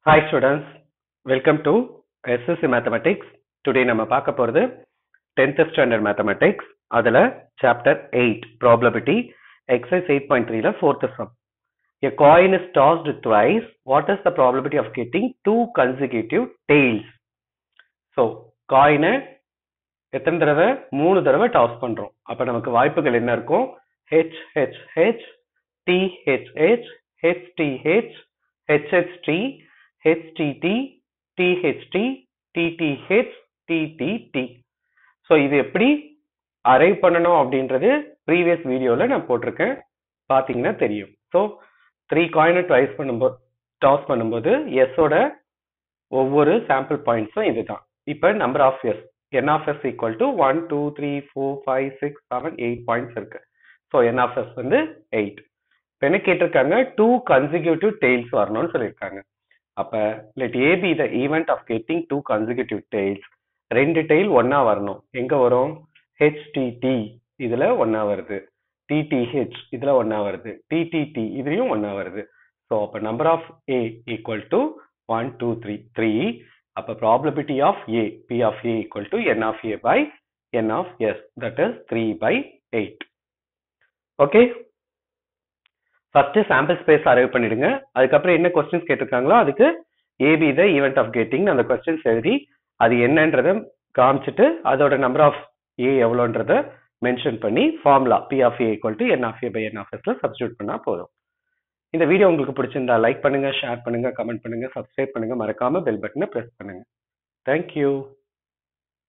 Hi students, welcome to SSC Mathematics. Today நம்ம பார்க்க போறது 10th standard mathematics. அதுல chapter 8 probability exercise 8.3ல fourth sum. A coin is tossed twice. What is the probability of getting two consecutive tails? So, coin எத்தனை தடவை மூணு தடவை toss பண்றோம் அப்ப நமக்கு வாய்ப்புகள் என்ன இருக்கும் H H H T H H H T H H H T HTT THT TTH TTT so இது எப்படி அரைவ் பண்ணணும் அப்படின்றது ப்ரீவியஸ் வீடியோவில் நான் போட்டிருக்கேன் பார்த்தீங்கன்னா தெரியும் ஸோ த்ரீ காயினை ட்வைஸ் பண்ணும்போது டாஸ் பண்ணும்போது எஸ்ஸோட ஒவ்வொரு சாம்பிள் பாயிண்ட்ஸும் இதுதான் இப்போ number of S n of S equal to one two three four five six seven eight points இருக்கு ஸோ என் ஆஃப் எஸ் வந்து எயிட் இப்போ என்ன கேட்டிருக்காங்க டூ கன்சிக்யூட்டிவ் டெய்ல்ஸ் வரணும்னு சொல்லியிருக்காங்க அப்ப let A be the event of getting two consecutive tails ரெண்டு tail ஒன்னா வரணும் எங்க வரும் ஹெச்டிடி இதுல ஒன்னா வருது டிடிஹெச் இதுல ஒன்னா வருது டிடிடி இதுலயும் ஒன்னா வருது ஸோ அப்ப number of A equal to one two three three அப்ப probability of A P of A equal to n of A by n of S that is three by eight okay first sample space arrive பண்ணிடுங்க அதுக்கப்புறம் என்ன questions கேட்டிருக்காங்களோ அதுக்கு A be the event of getting அந்த questions எழுதி அது என்னன்றத காமிச்சிட்டு அதோட நம்பர் ஆஃப் ஏ எவ்வளோன்றத மென்ஷன் பண்ணி formula P of A equal to n of A by n ஆஃப் எஸ்ல சப்ஸ்டியூட் பண்ணா போதும் இந்த வீடியோ உங்களுக்கு பிடிச்சிருந்தா லைக் பண்ணுங்க ஷேர் பண்ணுங்க கமெண்ட் பண்ணுங்க சப்ஸ்கிரைப் பண்ணுங்க மறக்காம பெல் பட்டனை பிரஸ் பண்ணுங்க தேங்க்யூ